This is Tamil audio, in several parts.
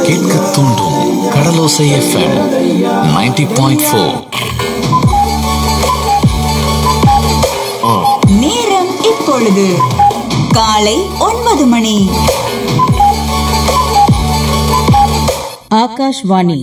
கேட்க தூண்டும் கடலோசை எஃப்எம் 90.4 பாயிண்ட் ஃபோர் நேரம் இப்பொழுது காலை ஒன்பது மணி ஆகாஷ்வாணி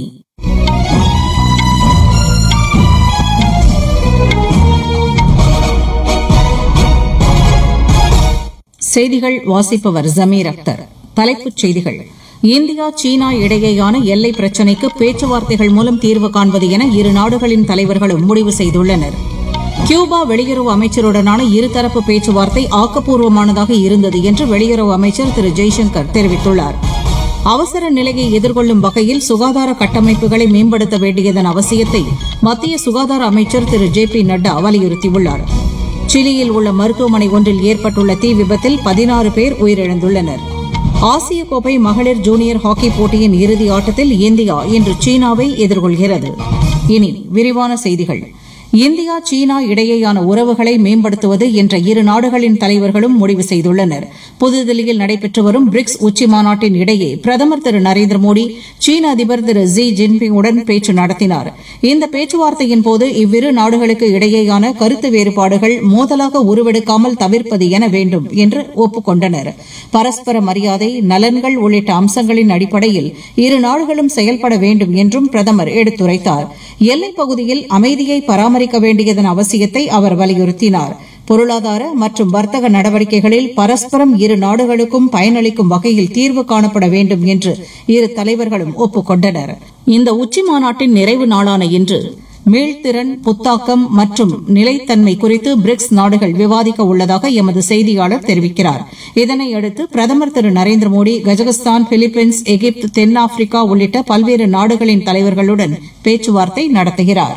செய்திகள் வாசிப்பவர் ஜமீர் அக்தர் தலைப்புச் செய்திகள் இந்தியா சீனா இடையேயான எல்லை பிரச்சினைக்கு பேச்சுவார்த்தைகள் மூலம் தீர்வு காண்பது என இரு நாடுகளின் தலைவர்களும் முடிவு செய்துள்ளனர் கியூபா வெளியுறவு அமைச்சருடனான இருதரப்பு பேச்சுவார்த்தை ஆக்கப்பூர்வமானதாக இருந்தது என்று வெளியுறவு அமைச்சர் திரு ஜெய்சங்கர் தெரிவித்துள்ளார் அவசர நிலையை எதிர்கொள்ளும் வகையில் சுகாதார கட்டமைப்புகளை மேம்படுத்த வேண்டியதன் அவசியத்தை மத்திய சுகாதார அமைச்சர் திரு ஜே பி நட்டா வலியுறுத்தியுள்ளார் சிலியில் உள்ள மருத்துவமனை ஒன்றில் ஏற்பட்டுள்ள தீ விபத்தில் பதினாறு பேர் உயிரிழந்துள்ளனர் ஆசிய கோப்பை மகளிர் ஜூனியர் ஹாக்கி போட்டியின் இறுதி ஆட்டத்தில் இந்தியா இன்று சீனாவை எதிர்கொள்கிறது இனி விரிவான செய்திகள் இந்தியா சீனா இடையேயான உறவுகளை மேம்படுத்துவது என்ற இரு நாடுகளின் தலைவர்களும் முடிவு செய்துள்ளனர் புதுதில்லியில் நடைபெற்று வரும் பிரிக்ஸ் உச்சி மாநாட்டின் இடையே பிரதமர் திரு நரேந்திர மோடி சீன அதிபர் திரு ஜி ஜின்பிங்குடன் பேச்சு நடத்தினார் இந்த பேச்சுவார்த்தையின் போது இவ்விரு நாடுகளுக்கு இடையேயான கருத்து வேறுபாடுகள் மோதலாக உருவெடுக்காமல் தவிர்ப்பது என வேண்டும் என்று ஒப்புக்கொண்டனர் பரஸ்பர மரியாதை நலன்கள் உள்ளிட்ட அம்சங்களின் அடிப்படையில் இரு நாடுகளும் செயல்பட வேண்டும் என்றும் பிரதமர் எடுத்துரைத்தார் எல்லைப் பகுதியில் அமைதியை பராமரிக்க வேண்டியதன் அவசியத்தை அவர் வலியுறுத்தினார் பொருளாதார மற்றும் வர்த்தக நடவடிக்கைகளில் பரஸ்பரம் இரு நாடுகளுக்கும் பயனளிக்கும் வகையில் தீர்வு காணப்பட வேண்டும் என்று இரு தலைவர்களும் ஒப்புக்கொண்டனர் இந்த உச்சி மாநாட்டின் நிறைவு நாளான இன்று மீள்திறன் புத்தாக்கம் மற்றும் நிலைத்தன்மை குறித்து பிரிக்ஸ் நாடுகள் விவாதிக்க உள்ளதாக எமது செய்தியாளர் தெரிவிக்கிறார் இதனையடுத்து பிரதமர் திரு நரேந்திர மோடி கஜகஸ்தான் பிலிப்பைன்ஸ் எகிப்து தென்னாப்பிரிக்கா உள்ளிட்ட பல்வேறு நாடுகளின் தலைவர்களுடன் பேச்சுவார்த்தை நடத்துகிறார்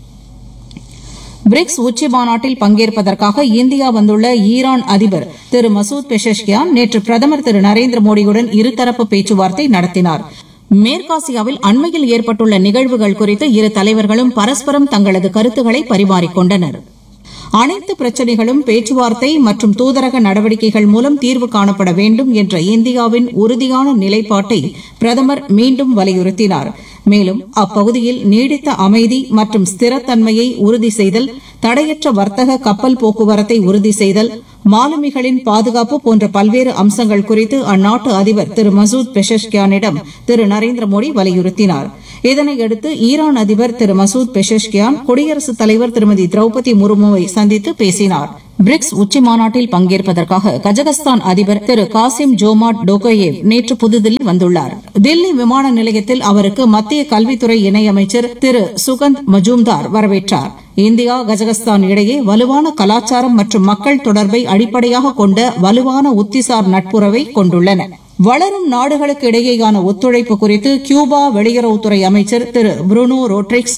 பிரிக்ஸ் உச்சி மாநாட்டில் பங்கேற்பதற்காக இந்தியா வந்துள்ள ஈரான் அதிபர் திரு மசூத் பெஷஷ்கியான் நேற்று பிரதமர் திரு நரேந்திர மோடியுடன் இருதரப்பு பேச்சுவார்த்தை நடத்தினார் மேற்காசியாவில் அண்மையில் ஏற்பட்டுள்ள நிகழ்வுகள் குறித்து இரு தலைவர்களும் பரஸ்பரம் தங்களது கருத்துக்களை பரிமாறிக்கொண்டனர் அனைத்து பிரச்சினைகளும் பேச்சுவார்த்தை மற்றும் தூதரக நடவடிக்கைகள் மூலம் தீர்வு காணப்பட வேண்டும் என்ற இந்தியாவின் உறுதியான நிலைப்பாட்டை பிரதமர் மீண்டும் வலியுறுத்தினார் மேலும் அப்பகுதியில் நீடித்த அமைதி மற்றும் ஸ்திரத்தன்மையை உறுதி செய்தல் தடையற்ற வர்த்தக கப்பல் போக்குவரத்தை உறுதி செய்தல் மாலுமிகளின் பாதுகாப்பு போன்ற பல்வேறு அம்சங்கள் குறித்து அந்நாட்டு அதிபர் திரு மசூத் பெஷஷ்கியானிடம் திரு நரேந்திர மோடி வலியுறுத்தினார் இதனையடுத்து ஈரான் அதிபர் திரு மசூத் பெஷஷ்கியான் குடியரசுத் தலைவர் திருமதி திரௌபதி முர்முவை சந்தித்து பேசினார் பிரிக்ஸ் உச்சி மாநாட்டில் பங்கேற்பதற்காக கஜகஸ்தான் அதிபர் திரு காசிம் ஜோமாட் டோகோயேவ் நேற்று புதுதில்லி வந்துள்ளார் தில்லி விமான நிலையத்தில் அவருக்கு மத்திய கல்வித்துறை இணையமைச்சர் திரு சுகந்த் மஜூம்தார் வரவேற்றார் இந்தியா கஜகஸ்தான் இடையே வலுவான கலாச்சாரம் மற்றும் மக்கள் தொடர்பை அடிப்படையாக கொண்ட வலுவான உத்திசார் நட்புறவை கொண்டுள்ளன வளரும் நாடுகளுக்கு இடையேயான ஒத்துழைப்பு குறித்து கியூபா வெளியுறவுத்துறை அமைச்சர் திரு புருனோ ரோட்ரிக்ஸ்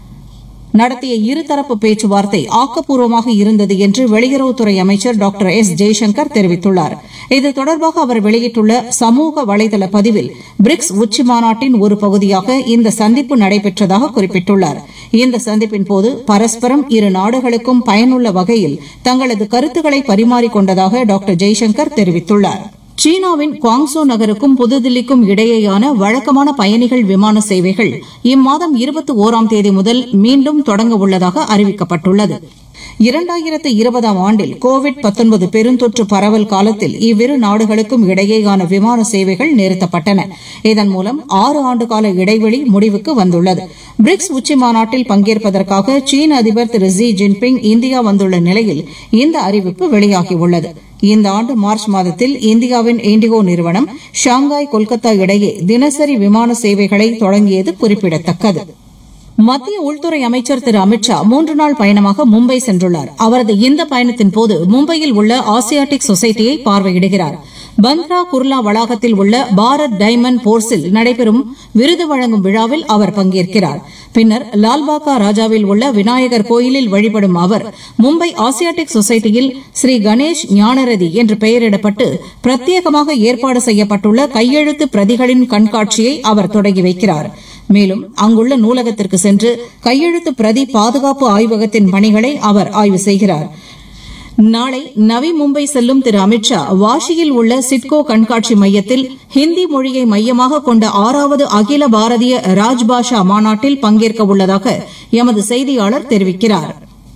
நடத்திய இருதரப்பு பேச்சுவார்த்தை ஆக்கப்பூர்வமாக இருந்தது என்று வெளியுறவுத்துறை அமைச்சர் டாக்டர் எஸ் ஜெய்சங்கர் தெரிவித்துள்ளார் இது தொடர்பாக அவர் வெளியிட்டுள்ள சமூக வலைதள பதிவில் பிரிக்ஸ் உச்சி மாநாட்டின் ஒரு பகுதியாக இந்த சந்திப்பு நடைபெற்றதாக குறிப்பிட்டுள்ளார் இந்த சந்திப்பின் போது பரஸ்பரம் இரு நாடுகளுக்கும் பயனுள்ள வகையில் தங்களது கருத்துக்களை பரிமாறிக்கொண்டதாக டாக்டர் ஜெய்சங்கர் தெரிவித்துள்ளார் சீனாவின் குவாங்சோ நகருக்கும் புதுதில்லிக்கும் இடையேயான வழக்கமான பயணிகள் விமான சேவைகள் இம்மாதம் இருபத்தி ஓராம் தேதி முதல் மீண்டும் தொடங்க உள்ளதாக அறிவிக்கப்பட்டுள்ளது இரண்டாயிரத்து இருபதாம் ஆண்டில் கோவிட் பெருந்தொற்று பரவல் காலத்தில் இவ்விரு நாடுகளுக்கும் இடையேயான விமான சேவைகள் நிறுத்தப்பட்டன இதன் மூலம் ஆறு ஆண்டுகால இடைவெளி முடிவுக்கு வந்துள்ளது பிரிக்ஸ் உச்சி மாநாட்டில் பங்கேற்பதற்காக சீன அதிபர் திரு ஜி ஜின்பிங் இந்தியா வந்துள்ள நிலையில் இந்த அறிவிப்பு வெளியாகியுள்ளது இந்த ஆண்டு மார்ச் மாதத்தில் இந்தியாவின் இண்டிகோ நிறுவனம் ஷாங்காய் கொல்கத்தா இடையே தினசரி விமான சேவைகளை தொடங்கியது குறிப்பிடத்தக்கது மத்திய உள்துறை அமைச்சர் திரு அமித்ஷா மூன்று நாள் பயணமாக மும்பை சென்றுள்ளார் அவரது இந்த பயணத்தின் போது மும்பையில் உள்ள ஆசியாட்டிக் சொசைட்டியை பார்வையிடுகிறார் பந்த்ரா குர்லா வளாகத்தில் உள்ள பாரத் டைமண்ட் போர்ஸில் நடைபெறும் விருது வழங்கும் விழாவில் அவர் பங்கேற்கிறார் பின்னர் லால்பாக்கா ராஜாவில் உள்ள விநாயகர் கோயிலில் வழிபடும் அவர் மும்பை ஆசியாட்டிக் சொசைட்டியில் ஸ்ரீ கணேஷ் ஞானரதி என்று பெயரிடப்பட்டு பிரத்யேகமாக ஏற்பாடு செய்யப்பட்டுள்ள கையெழுத்து பிரதிகளின் கண்காட்சியை அவர் தொடங்கி வைக்கிறார் மேலும் அங்குள்ள நூலகத்திற்கு சென்று கையெழுத்து பிரதி பாதுகாப்பு ஆய்வகத்தின் பணிகளை அவர் ஆய்வு செய்கிறார் நாளை நவி மும்பை செல்லும் திரு அமித்ஷா வாஷியில் உள்ள சிட்கோ கண்காட்சி மையத்தில் ஹிந்தி மொழியை மையமாக கொண்ட ஆறாவது அகில பாரதிய ராஜ்பாஷா மாநாட்டில் பங்கேற்க உள்ளதாக எமது செய்தியாளர் தெரிவிக்கிறார்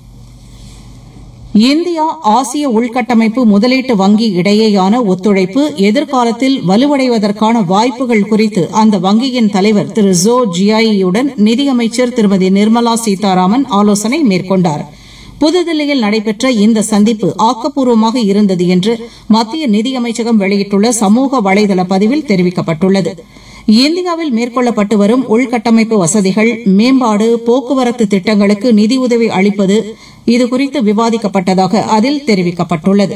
இந்தியா ஆசிய உள்கட்டமைப்பு முதலீட்டு வங்கி இடையேயான ஒத்துழைப்பு எதிர்காலத்தில் வலுவடைவதற்கான வாய்ப்புகள் குறித்து அந்த வங்கியின் தலைவர் திரு ஜோ ஜியாயியுடன் நிதியமைச்சர் திருமதி நிர்மலா சீதாராமன் ஆலோசனை மேற்கொண்டார் புதுதில்லியில் நடைபெற்ற இந்த சந்திப்பு ஆக்கப்பூர்வமாக இருந்தது என்று மத்திய நிதியமைச்சகம் வெளியிட்டுள்ள சமூக வலைதள பதிவில் தெரிவிக்கப்பட்டுள்ளது இந்தியாவில் மேற்கொள்ளப்பட்டு வரும் உள்கட்டமைப்பு வசதிகள் மேம்பாடு போக்குவரத்து திட்டங்களுக்கு நிதியுதவி அளிப்பது இதுகுறித்து விவாதிக்கப்பட்டதாக அதில் தெரிவிக்கப்பட்டுள்ளது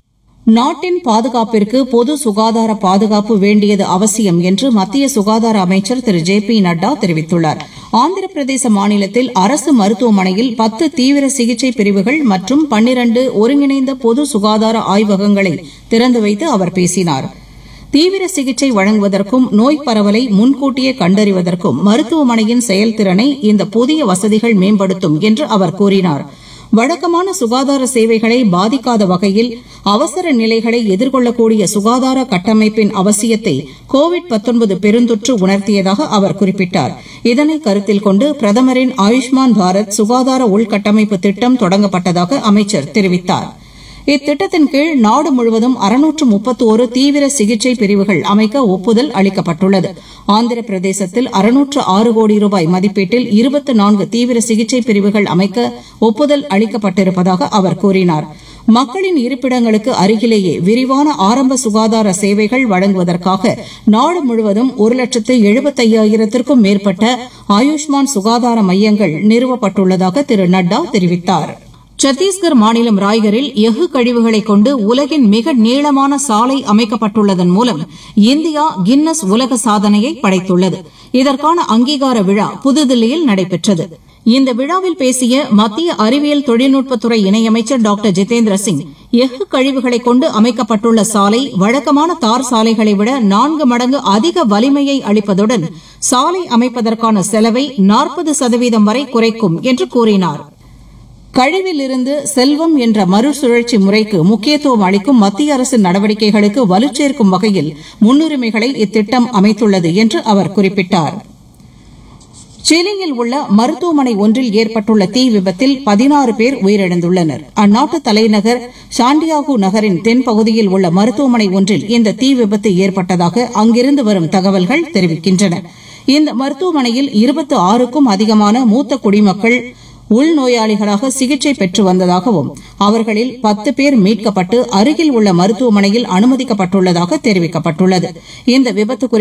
நாட்டின் பாதுகாப்பிற்கு பொது சுகாதார பாதுகாப்பு வேண்டியது அவசியம் என்று மத்திய சுகாதார அமைச்சர் திரு ஜே பி நட்டா தெரிவித்துள்ளார் ஆந்திர பிரதேச மாநிலத்தில் அரசு மருத்துவமனையில் பத்து தீவிர சிகிச்சை பிரிவுகள் மற்றும் பன்னிரண்டு ஒருங்கிணைந்த பொது சுகாதார ஆய்வகங்களை திறந்து வைத்து அவர் பேசினார் தீவிர சிகிச்சை வழங்குவதற்கும் நோய் பரவலை முன்கூட்டியே கண்டறிவதற்கும் மருத்துவமனையின் செயல்திறனை இந்த புதிய வசதிகள் மேம்படுத்தும் என்று அவர் கூறினார் வழக்கமான சுகாதார சேவைகளை பாதிக்காத வகையில் அவசர நிலைகளை எதிர்கொள்ளக்கூடிய சுகாதார கட்டமைப்பின் அவசியத்தை கோவிட் பெருந்தொற்று உணர்த்தியதாக அவர் குறிப்பிட்டார் இதனை கருத்தில் கொண்டு பிரதமரின் ஆயுஷ்மான் பாரத் சுகாதார உள்கட்டமைப்பு திட்டம் தொடங்கப்பட்டதாக அமைச்சர் தெரிவித்தார் இத்திட்டத்தின் கீழ் நாடு முழுவதும் அறுநூற்று முப்பத்தோரு தீவிர சிகிச்சை பிரிவுகள் அமைக்க ஒப்புதல் அளிக்கப்பட்டுள்ளது ஆந்திர பிரதேசத்தில் அறுநூற்று ஆறு கோடி ரூபாய் மதிப்பீட்டில் இருபத்தி நான்கு தீவிர சிகிச்சை பிரிவுகள் அமைக்க ஒப்புதல் அளிக்கப்பட்டிருப்பதாக அவர் கூறினார் மக்களின் இருப்பிடங்களுக்கு அருகிலேயே விரிவான ஆரம்ப சுகாதார சேவைகள் வழங்குவதற்காக நாடு முழுவதும் ஒரு லட்சத்து எழுபத்தையாயிரத்திற்கும் மேற்பட்ட ஆயுஷ்மான் சுகாதார மையங்கள் நிறுவப்பட்டுள்ளதாக திரு நட்டா தெரிவித்தாா் சத்தீஸ்கர் மாநிலம் ராய்கரில் எஃகு கழிவுகளை கொண்டு உலகின் மிக நீளமான சாலை அமைக்கப்பட்டுள்ளதன் மூலம் இந்தியா கின்னஸ் உலக சாதனையை படைத்துள்ளது இதற்கான அங்கீகார விழா புதுதில்லியில் நடைபெற்றது இந்த விழாவில் பேசிய மத்திய அறிவியல் தொழில்நுட்பத்துறை இணையமைச்சர் டாக்டர் ஜிதேந்திர சிங் எஃகு கழிவுகளை கொண்டு அமைக்கப்பட்டுள்ள சாலை வழக்கமான தார் சாலைகளை விட நான்கு மடங்கு அதிக வலிமையை அளிப்பதுடன் சாலை அமைப்பதற்கான செலவை நாற்பது சதவீதம் வரை குறைக்கும் என்று கூறினாா் கழிவிலிருந்து செல்வம் என்ற மறுசுழற்சி முறைக்கு முக்கியத்துவம் அளிக்கும் மத்திய அரசின் நடவடிக்கைகளுக்கு வலுச்சேர்க்கும் வகையில் முன்னுரிமைகளை இத்திட்டம் அமைத்துள்ளது என்று அவர் குறிப்பிட்டார் சிலியில் உள்ள மருத்துவமனை ஒன்றில் ஏற்பட்டுள்ள தீ விபத்தில் பதினாறு பேர் உயிரிழந்துள்ளனர் அந்நாட்டு தலைநகர் சாண்டியாகு நகரின் தென்பகுதியில் உள்ள மருத்துவமனை ஒன்றில் இந்த தீ விபத்து ஏற்பட்டதாக அங்கிருந்து வரும் தகவல்கள் தெரிவிக்கின்றன இந்த மருத்துவமனையில் இருபத்தி ஆறுக்கும் அதிகமான மூத்த குடிமக்கள் உள்நோயாளிகளாக சிகிச்சை பெற்று வந்ததாகவும் அவர்களில் பத்து பேர் மீட்கப்பட்டு அருகில் உள்ள மருத்துவமனையில் அனுமதிக்கப்பட்டுள்ளதாக தெரிவிக்கப்பட்டுள்ளது இந்த விபத்து